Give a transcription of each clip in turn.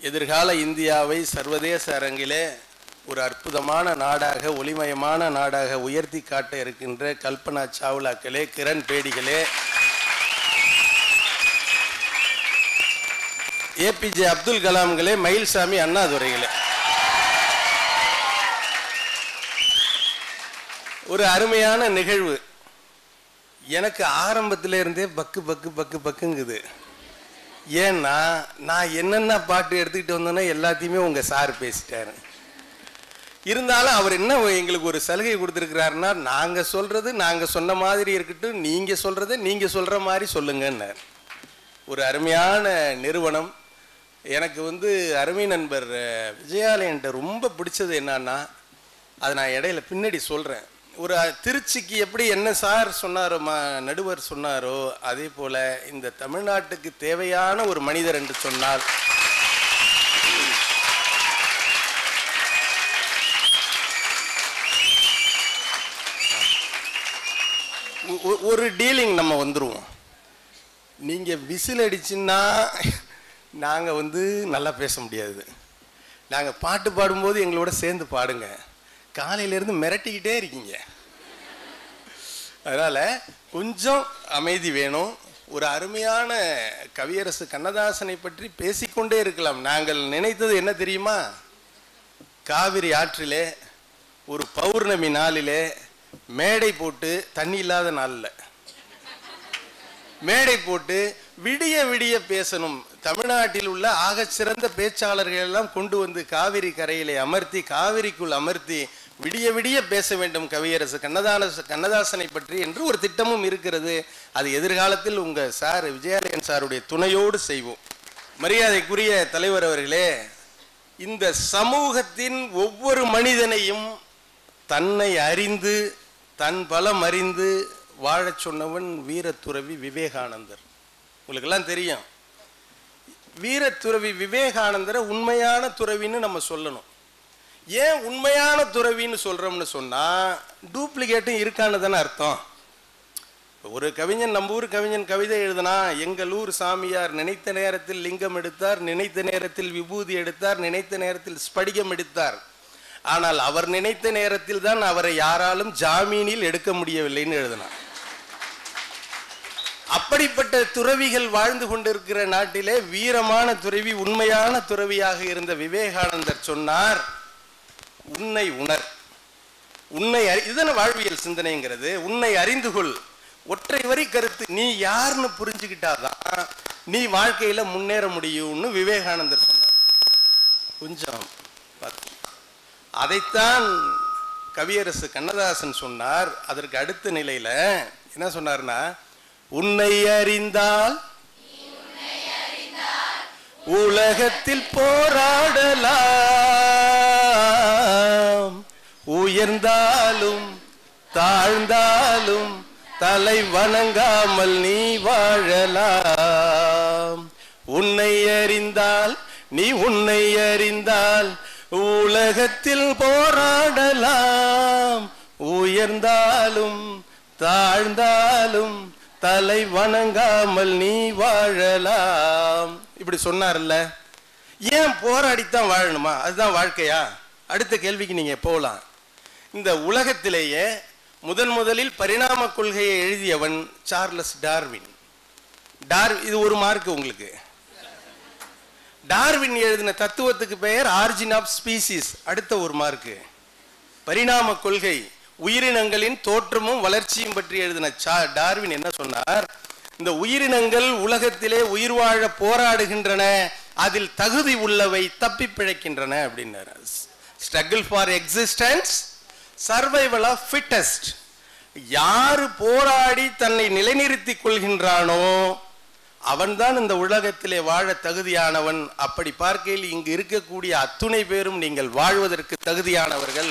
எதிர்கால இந்தியாவை சர்வதேச அரங்கிலே ஒரு அற்புதமான நாடாக ஒளிமயமான நாடாக உயர்த்தி காட்ட இருக்கின்ற கல்பனா சாவ்லாக்களே கிரண் பேடிகளே ஏபிஜே அப்துல் கலாம்களே மயில்சாமி அண்ணாதுரைகளே ஒரு அருமையான நிகழ்வு எனக்கு ஆரம்பத்துல இருந்தே பக்கு பக்கு பக்கு பக்குங்குது ஏன்னா நான் என்னென்ன பாட்டு எடுத்துக்கிட்டு வந்தேனோ எல்லாத்தையுமே உங்க சார் பேசிட்டாரு இருந்தாலும் அவர் என்ன எங்களுக்கு ஒரு சலுகை கொடுத்துருக்கிறாருன்னா நாங்க சொல்றது நாங்க சொன்ன மாதிரி இருக்கட்டும் நீங்க சொல்றதை நீங்க சொல்ற மாதிரி சொல்லுங்கன்னார் ஒரு அருமையான நிறுவனம் எனக்கு வந்து அருமை நண்பர் அஹ், விஜயாலயன்ட்ட ரொம்ப பிடிச்சது என்னன்னா அதை நான் இடையில பின்னாடி சொல்கிறேன் ஒரு அஹ், திருச்சிக்கு எப்படி என்ன சார் சொன்னாரோ ம நடுவர் சொன்னாரோ அதே போல் இந்த தமிழ்நாட்டுக்கு தேவையான ஒரு மனிதர் என்று சொன்னால் ஒ- ஒ- ஒரு டீலிங் நம்ம வந்துருவோம் நீங்கள் விசில் அடிச்சுன்னா நாங்கள் வந்து நல்லா பேச முடியாது நாங்கள் பாட்டு பாடும்போது எங்களோட சேர்ந்து பாடுங்க காலையிலேருந்து மிரட்டிக்கிட்டே இருக்கீங்க அதனால் கொஞ்சம் அமைதி வேணும் ஒரு அருமையான கவியரசு கண்ணதாசனை பற்றி பேசிக்கொண்டே இருக்கலாம் நாங்கள் நினைத்தது என்ன தெரியுமா காவிரி ஆற்றிலே ஒரு பௌர்ணமி நாளிலே மேடை போட்டு தண்ணி இல்லாத நாளில் மேடை போட்டு விடிய விடிய பேசணும் தமிழ்நாட்டில் உள்ள ஆகச் சிறந்த பேச்சாளர்கள் எல்லாம் கொண்டு வந்து காவிரி கரையிலே அமர்த்தி காவிரிக்குள் அமர்த்தி விடிய விடிய பேச வேண்டும் கவியரசு கண்ணதான கண்ணதாசனை பற்றி என்று ஒரு திட்டமும் இருக்கிறது அது எதிர்காலத்தில் உங்க சார் விஜயாலயன் சாருடைய துணையோடு செய்வோம் மரியாதைக்குரிய தலைவர் அவர்களே இந்த சமூகத்தின் ஒவ்வொரு மனிதனையும் தன்னை அறிந்து தன் பலம் அறிந்து வாழச் சொன்னவன் வீரத்துறவி விவேகானந்தர் உங்களுக்கெல்லாம் தெரியும் வீரத்துறவி விவேகானந்தரை உண்மையான துறவின்னு நம்ம சொல்லணும் ஏன் உண்மையான துறவின்னு சொல்றோம்னு சொன்னா டூப்ளிகேட்டும் இருக்கான்னு தானே அர்த்தம் ஒரு கவிஞன் நம்ம ஊர் கவிஞன் கவிதை எழுதுனா எங்கள் ஊர் சாமியார் நினைத்த நேரத்தில் லிங்கம் எடுத்தார் நினைத்த நேரத்தில் விபூதி எடுத்தார் நினைத்த நேரத்தில் ஸ்படிகம் எடுத்தார் ஆனால் அவர் நினைத்த நேரத்தில் தான் அவரை யாராலும் ஜாமீனில் எடுக்க முடியவில்லைன்னு எழுதினார் அப்படிப்பட்ட துறவிகள் வாழ்ந்து கொண்டிருக்கிற நாட்டிலே வீரமான துறவி உண்மையான துறவியாக இருந்த விவேகானந்தர் சொன்னார் உன்னை உணர் உன்னை அறி இதுதானே வாழ்வியல் சிந்தனைங்கிறது உன்னை அறிந்து கொள் ஒற்றை வரி கருத்து நீ யாருன்னு புரிஞ்சுக்கிட்டாதான் நீ வாழ்க்கையில முன்னேற முடியும்னு விவேகானந்தர் சொன்னார் கொஞ்சம் பார்த்து. அதைத்தான் கவியரசு கண்ணதாசன் சொன்னார் அதற்கு அடுத்த நிலையில என்ன சொன்னார்னா உன்னை அறிந்தால் உலகத்தில் போராடலாம் உயர்ந்தாலும் தாழ்ந்தாலும் தலை வணங்காமல் நீ வாழலாம் உன்னை அறிந்தால் நீ உன்னை அறிந்தால் உலகத்தில் போராடலாம் உயர்ந்தாலும் தாழ்ந்தாலும் தலை வணங்காமல் நீ வாழலாம் இப்படி சொன்னார்ல ஏன் போராடித்தான் வாழணுமா அதுதான் வாழ்க்கையா அடுத்த கேள்விக்கு நீங்க போகலாம் இந்த உலகத்திலேயே முதன் முதலில் பரிணாம கொள்கையை எழுதியவன் சார்லஸ் டார்வின் டார் இது ஒரு மார்க் உங்களுக்கு டார்வின் எழுதின தத்துவத்துக்கு பெயர் ஆரிஜின் ஆஃப் ஸ்பீசிஸ் அடுத்த ஒரு மார்க்கு பரிணாம கொள்கை உயிரினங்களின் தோற்றமும் வளர்ச்சியும் பற்றி எழுதின சா டார்வின் என்ன சொன்னார் இந்த உயிரினங்கள் உலகத்திலே உயிர் வாழ போராடுகின்றன அதில் தகுதி உள்ளவை தப்பி பிழைக்கின்றன அப்படின்னாரு struggle for existence survival of fittest யாரு போராடி தன்னை நிலைநிறுத்திக் கொள்கின்றானோ அவன்தான் இந்த உலகத்திலே வாழ தகுதியானவன் அப்படி பார்க்கையில் இங்கு இருக்கக்கூடிய அத்துணை பேரும் நீங்கள் வாழ்வதற்கு தகுதியானவர்கள்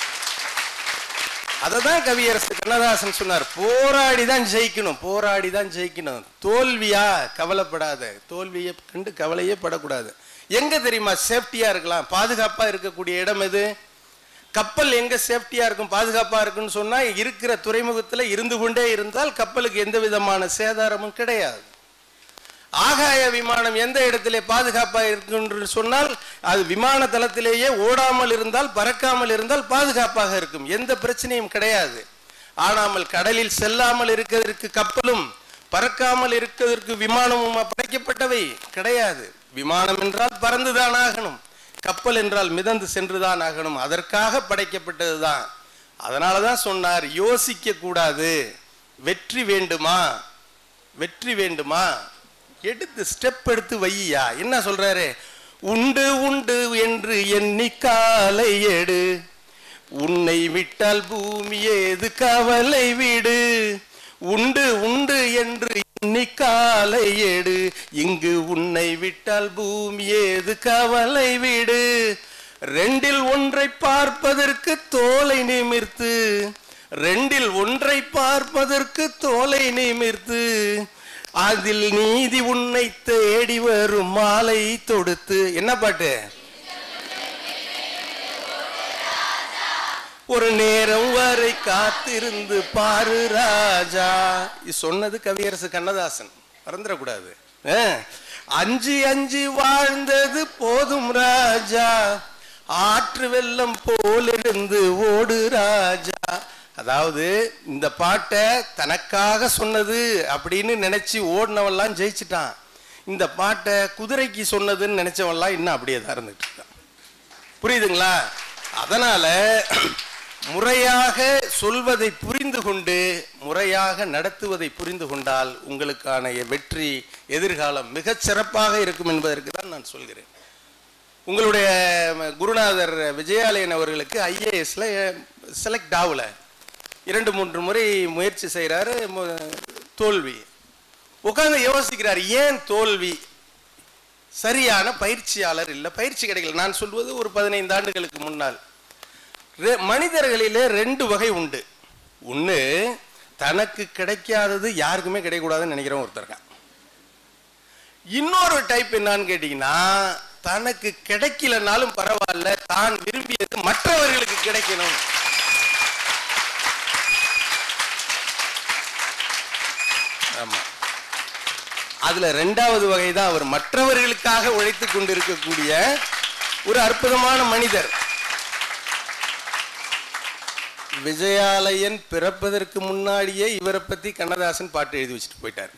அதை தான் கவியரசு கண்ணதாசன் சொன்னார் போராடி தான் ஜெயிக்கணும் போராடி தான் ஜெயிக்கணும் தோல்வியா கவலைப்படாத தோல்வியை கண்டு கவலையே படக்கூடாது எங்க தெரியுமா சேஃப்டியா இருக்கலாம் பாதுகாப்பா இருக்கக்கூடிய இடம் எது கப்பல் எங்க சேஃப்டியா இருக்கும் பாதுகாப்பா இருக்குன்னு சொன்னா இருக்கிற துறைமுகத்துல இருந்து கொண்டே இருந்தால் கப்பலுக்கு எந்த விதமான சேதாரமும் கிடையாது ஆகாய விமானம் எந்த இடத்திலே பாதுகாப்பாக இருக்கும் என்று சொன்னால் அது விமான தளத்திலேயே ஓடாமல் இருந்தால் பறக்காமல் இருந்தால் பாதுகாப்பாக இருக்கும் எந்த பிரச்சனையும் கிடையாது ஆனாமல் கடலில் செல்லாமல் இருக்கிறதற்கு கப்பலும் பறக்காமல் இருக்கிறதற்கு விமானமும் படைக்கப்பட்டவை கிடையாது விமானம் என்றால் பறந்துதான் ஆகணும் கப்பல் என்றால் மிதந்து சென்றுதான் ஆகணும் அதற்காக படைக்கப்பட்டதுதான் அதனால தான் சொன்னார் யோசிக்க கூடாது வெற்றி வேண்டுமா வெற்றி வேண்டுமா எடுத்து ஸ்டெப் எடுத்து வையா என்ன சொல்றாரு உண்டு உண்டு என்று எண்ணி காலை எடு உன்னை விட்டால் பூமி ஏது கவலை விடு உண்டு உண்டு என்று எண்ணி காலை எடு இங்கு உன்னை விட்டால் பூமி ஏது கவலை விடு ரெண்டில் ஒன்றை பார்ப்பதற்கு தோலை நிமிர்த்து ரெண்டில் ஒன்றை பார்ப்பதற்கு தோலை நிமிர்த்து அதில் நீதி உன்னை தேடி வரும் மாலை தொடுத்து என்ன பாட்டு ஒரு நேரம் வரை காத்திருந்து பாரு ராஜா இது சொன்னது கவியரசு கண்ணதாசன் மறந்துடக்கூடாது ஆ. அஞ்சு அஞ்சு வாழ்ந்தது போதும் ராஜா ஆற்று வெள்ளம் போலிருந்து ஓடு ராஜா அதாவது இந்த பாட்டை தனக்காக சொன்னது அப்படின்னு நினைச்சு ஓடினவெல்லாம் ஜெயிச்சிட்டான் இந்த பாட்டை குதிரைக்கு சொன்னதுன்னு நினைச்சவன்லாம் இன்னும் அப்படியே தான் இருந்துட்டு இருக்கான் புரியுதுங்களா அதனால முறையாக சொல்வதை புரிந்து கொண்டு முறையாக நடத்துவதை புரிந்து கொண்டால் உங்களுக்கான வெற்றி எதிர்காலம் மிகச் சிறப்பாக இருக்கும் என்பதற்கு தான் நான் சொல்கிறேன் உங்களுடைய குருநாதர் விஜயாலயன் அவர்களுக்கு ஐஏஎஸ்ல செலக்ட் ஆகல இரண்டு மூன்று முறை முயற்சி செய்கிறாரு தோல்வி உட்காந்து யோசிக்கிறார் ஏன் தோல்வி சரியான பயிற்சியாளர் இல்லை பயிற்சி கிடைக்கல நான் சொல்வது ஒரு பதினைந்து ஆண்டுகளுக்கு முன்னால் ரெ- மனிதர்களிலே ரெண்டு வகை உண்டு ஒன்று தனக்கு கிடைக்காதது யாருக்குமே கிடைக்கக்கூடாதுன்னு நினைக்கிறவன் ஒருத்தர் இருக்கான் இன்னொரு டைப் என்னன்னு கேட்டீங்கன்னா தனக்கு கிடைக்கலனாலும் பரவாயில்ல தான் விரும்பியது மற்றவர்களுக்கு கிடைக்கணும் ஆமா அதுல ரெண்டாவது வகை தான் அவர் மற்றவர்களுக்காக உழைத்துக் கொண்டிருக்கக்கூடிய ஒரு அற்புதமான மனிதர் விஜயாலயன் பிறப்பதற்கு முன்னாடியே இவரை பத்தி கண்ணதாசன் பாட்டு எழுதி வச்சுட்டு போயிட்டார்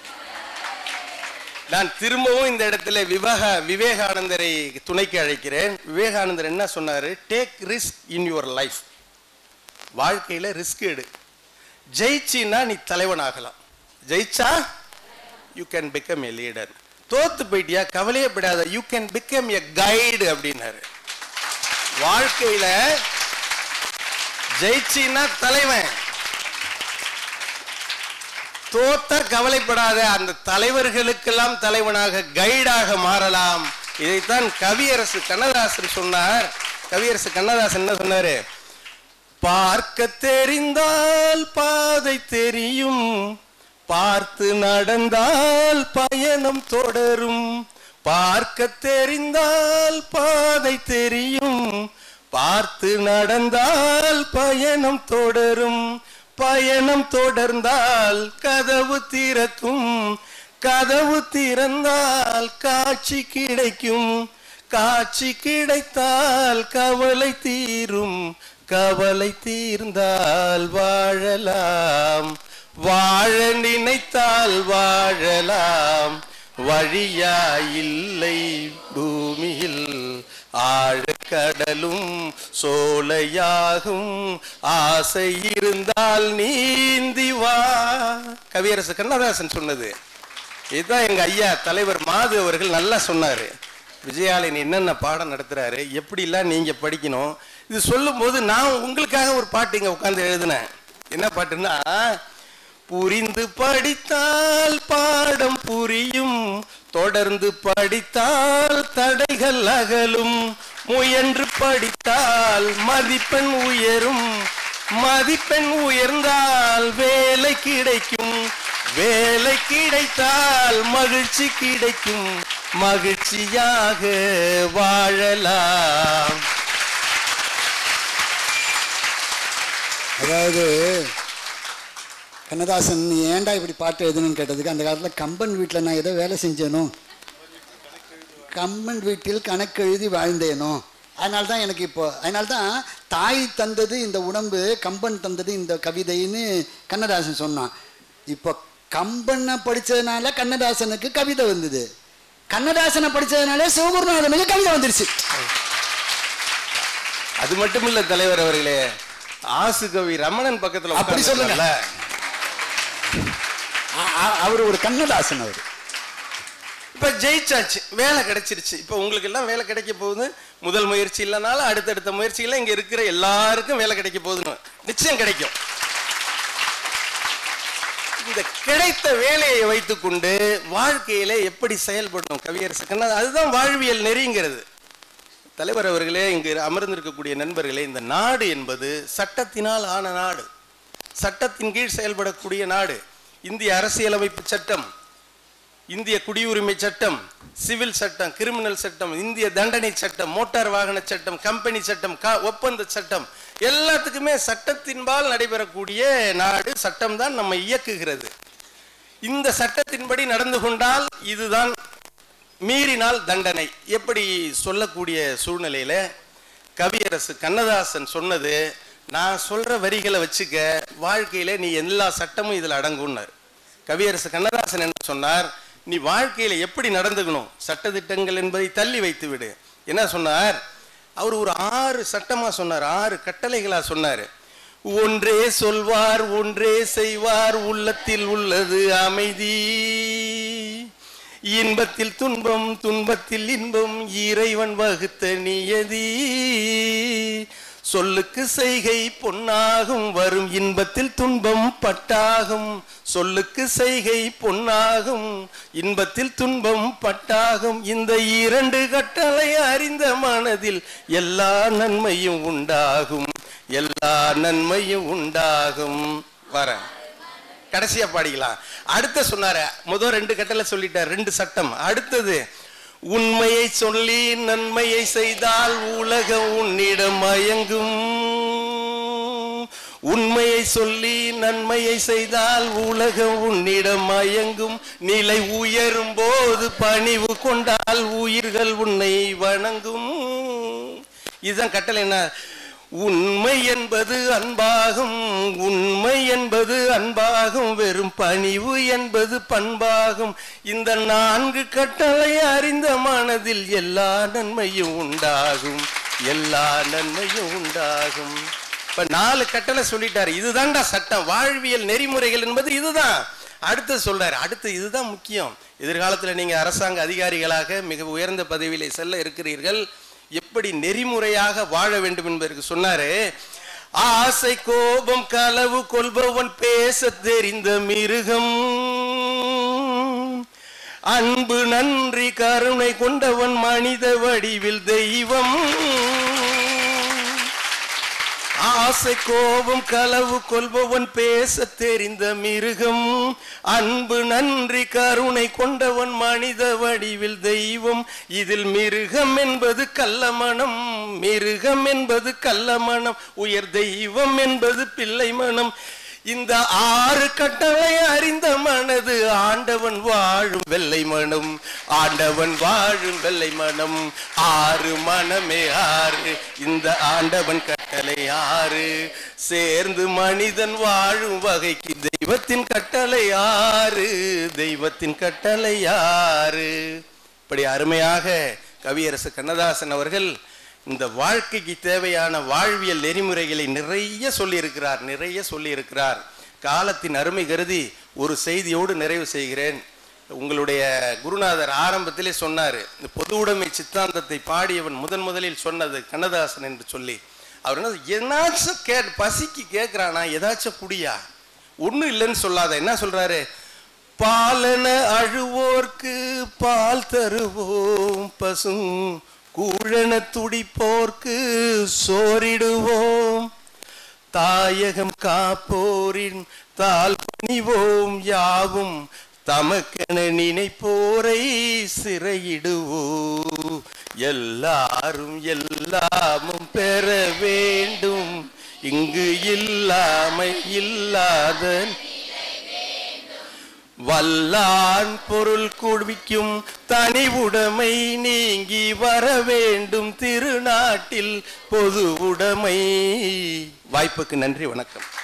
நான் திரும்பவும் இந்த இடத்துல விவேக விவேகானந்தரை துணைக்கு அழைக்கிறேன் விவேகானந்தர் என்ன சொன்னாரு take risk in your life வாழ்க்கையில ரிஸ்க் எடு ஜெயிச்சின்னா நீ தலைவன் ஆகலாம் ஜெயிச்சா you can become a leader தோத்து போயிட்டியா கவலையே படாத you can become a guide அப்படின்னாரு வாழ்க்கையில ஜெயிச்சின்னா தலைவன் தோத்த கவலைப்படாத அந்த தலைவர்களுக்கெல்லாம் தலைவனாக கைடாக மாறலாம் இதைத்தான் கவியரசு கண்ணதாசன் சொன்னார் கவியரசு கண்ணதாசன் என்ன சொன்னாரு பார்க்க தெரிந்தால் பாதை தெரியும் பார்த்து நடந்தால் பயணம் தொடரும் பார்க்க தெரிந்தால் பாதை தெரியும் பார்த்து நடந்தால் பயணம் தொடரும் பயணம் தொடர்ந்தால் கதவு திறக்கும் கதவு திறந்தால் காட்சி கிடைக்கும் காட்சி கிடைத்தால் கவலை தீரும் கவலை தீர்ந்தால் வாழலாம் வாழ நினைத்தால் வாழலாம் வழியா இல்லை பூமியில் ஆழக்கடலும் சோலையாகும் ஆசை இருந்தால் நீந்தி வா கவியரசு கண்ணதாசன் சொன்னது இதுதான் எங்க ஐயா தலைவர் மாது அவர்கள் நல்லா சொன்னாரு விஜயாலயன் என்னென்ன பாடம் நடத்துறாரு எப்படிலாம் நீங்க படிக்கணும் இது சொல்லும்போது நான் உங்களுக்காக ஒரு பாட்டு இங்க உட்கார்ந்து எழுதினேன் என்ன பாட்டுன்னா புரிந்து படித்தால் பாடம் புரியும் தொடர்ந்து படித்தால் தடைகள் அகலும் முயன்று படித்தால் மதிப்பெண் உயரும் மதிப்பெண் உயர்ந்தால் வேலை கிடைக்கும் வேலை கிடைத்தால் மகிழ்ச்சி கிடைக்கும் மகிழ்ச்சியாக வாழலாம் அதாவது கண்ணதாசன் நீ ஏன்டா இப்படி பாட்டு எழுதுன்னு கேட்டதுக்கு அந்த காலத்தில் கம்பன் வீட்டில் நான் ஏதோ வேலை செஞ்சேனோ கம்பன் வீட்டில் கணக்கு எழுதி வாழ்ந்தேனோ அதனால தான் எனக்கு இப்போ அதனால தான் தாய் தந்தது இந்த உடம்பு கம்பன் தந்தது இந்த கவிதைன்னு கண்ணதாசன் சொன்னான் இப்போ கம்பனை படித்ததுனால கண்ணதாசனுக்கு கவிதை வந்தது கண்ணதாசனை படித்ததுனால சிவகுருநாதனுக்கு கவிதை வந்துருச்சு அது மட்டும் இல்ல தலைவர் அவர்களே ஆசு கவி ரமணன் பக்கத்துல அப்படி சொல்லுங்க. உட்கார்ந்திருக்கார்ல. அ- அ- அவர் ஒரு கண்ணதாசன் அவர் இப்ப ஜெயிச்சாச்சு வேலை கிடைச்சிருச்சு இப்ப உங்களுக்கு எல்லாம் வேலை கிடைக்க போகுது முதல் முயற்சி இல்லைனாலும் அடுத்தடுத்த முயற்சிகள் இங்க இருக்கிற எல்லாருக்கும் வேலை கிடைக்க போகுதுன்னு நிச்சயம் கிடைக்கும் இந்த கிடைத்த வேலையை வைத்துக்கொண்டு வாழ்க்கையில எப்படி செயல்படணும் கவியரசு கண்ணா அதுதான் வாழ்வியல் நெறிங்கிறது தலைவர் அவர்களே இங்கு அமர்ந்திருக்கக்கூடிய நண்பர்களே இந்த நாடு என்பது சட்டத்தினால் ஆன நாடு சட்டத்தின் கீழ் செயல்படக்கூடிய நாடு இந்திய அரசியலமைப்பு சட்டம் இந்திய குடியுரிமை சட்டம் சிவில் சட்டம் கிரிமினல் சட்டம் இந்திய தண்டனை சட்டம் மோட்டார் வாகன சட்டம் கம்பெனி சட்டம் கா- ஒப்பந்த சட்டம் எல்லாத்துக்குமே சட்டத்தின்பால் நடைபெறக்கூடிய நாடு சட்டம் தான் நம்ம இயக்குகிறது இந்த சட்டத்தின்படி நடந்து கொண்டால் இதுதான் மீறினால் தண்டனை எப்படி சொல்லக்கூடிய சூழ்நிலையில கவியரசு கண்ணதாசன் சொன்னது நான் சொல்ற வரிகளை வச்சுக்க வாழ்க்கையில நீ எல்லா சட்டமும் இதுல அடங்கும்னார் கவியரசு கண்ணதாசன் என்ன சொன்னார் நீ வாழ்க்கையில எப்படி நடந்துக்கணும் சட்டதிட்டங்கள் என்பதை தள்ளி வைத்து விடு என்ன சொன்னார் அவர் ஒரு ஆறு சட்டமா சொன்னார் ஆறு கட்டளைகளா சொன்னார் ஒன்றே சொல்வார் ஒன்றே செய்வார் உள்ளத்தில் உள்ளது அமைதி இன்பத்தில் துன்பம் துன்பத்தில் இன்பம் இறைவன் வகுத்த நியதி சொல்லுக்கு செய்கை பொன்னாகும் வரும் இன்பத்தில் துன்பம் பட்டாகும் சொல்லுக்கு செய்கை பொன்னாகும் இன்பத்தில் துன்பம் பட்டாகும் இந்த இரண்டு கட்டளை அறிந்த மனதில் எல்லா நன்மையும் உண்டாகும் எல்லா நன்மையும் உண்டாகும் வரேன் கடைசியா பாடிக்கலாம் அடுத்த சொன்னாரு முதல் ரெண்டு கட்டளை சொல்லிட்டார் ரெண்டு சட்டம் அடுத்தது உண்மையை சொல்லி நன்மையை செய்தால் உலகம் உன்னிடம் மயங்கும் உண்மையை சொல்லி நன்மையை செய்தால் உலகம் உன்னிடம் மயங்கும் நிலை உயரும் போது பணிவு கொண்டால் உயிர்கள் உன்னை வணங்கும் இதுதான் கட்டளை என்ன உண்மை என்பது அன்பாகும் உண்மை என்பது அன்பாகும் வெறும் பணிவு என்பது பண்பாகும் இந்த நான்கு கட்டளை அறிந்த மனதில் எல்லா நன்மையும் உண்டாகும் எல்லா நன்மையும் உண்டாகும் இப்ப நாலு கட்டளை சொல்லிட்டாரு இதுதான்டா சட்டம் வாழ்வியல் நெறிமுறைகள் என்பது இதுதான் அடுத்து சொல்றாரு அடுத்து இதுதான் முக்கியம் எதிர்காலத்துல நீங்க அரசாங்க அதிகாரிகளாக மிக உயர்ந்த பதவியிலே செல்ல இருக்கிறீர்கள் எப்படி நெறிமுறையாக வாழ வேண்டும் என்பதற்கு சொன்னாரு ஆசை கோபம் களவு கொள்பவன் பேச தெரிந்த மிருகம் அன்பு நன்றி கருணை கொண்டவன் மனித வடிவில் தெய்வம் ஆசை கோபம் களவு கொள்பவன் பேச தெரிந்த மிருகம் அன்பு நன்றி கருணை கொண்டவன் மனித வடிவில் தெய்வம் இதில் மிருகம் என்பது கள்ளமனம் மிருகம் என்பது கள்ளமனம் உயர் தெய்வம் என்பது பிள்ளை மனம் இந்த ஆறு கட்டளை அறிந்த மனது ஆண்டவன் வாழும் வெள்ளை மனம் ஆண்டவன் வாழும் வெள்ளை மனம் ஆறு மனமே ஆறு இந்த ஆண்டவன் கட்டளை ஆறு சேர்ந்து மனிதன் வாழும் வகைக்கு தெய்வத்தின் கட்டளை ஆறு தெய்வத்தின் கட்டளை ஆறு இப்படி அருமையாக கவியரசு கண்ணதாசன் அவர்கள் இந்த வாழ்க்கைக்கு தேவையான வாழ்வியல் நெறிமுறைகளை நிறைய சொல்லியிருக்கிறார் நிறைய சொல்லியிருக்கிறார் காலத்தின் அருமை கருதி ஒரு செய்தியோடு நிறைவு செய்கிறேன் உங்களுடைய குருநாதர் ஆரம்பத்திலே சொன்னார் இந்த பொது உடைமை சித்தாந்தத்தை பாடியவன் முதன் முதலில் சொன்னது கண்ணதாசன் என்று சொல்லி அவர் என்ன என்னாச்சும் கே பசிக்கு கேட்குறானா ஏதாச்சும் குடியா ஒன்றும் இல்லைன்னு சொல்லாத என்ன சொல்றாரு பாலன அழுவோர்க்கு பால் தருவோம் பசும் கூழன துடிப்போர்க்கு சோரிடுவோம் தாயகம் காப்போரின் தால் பணிவோம் யாவும் தமக்கென நினைப்போரை சிறையிடுவோம் எல்லாரும் எல்லாமும் பெற வேண்டும் இங்கு இல்லாமை இல்லாத வல்லான் பொருள் குவிக்கும் தனி உடைமை நீங்கி வர வேண்டும் திருநாட்டில் பொது உடைமை வாய்ப்புக்கு நன்றி வணக்கம்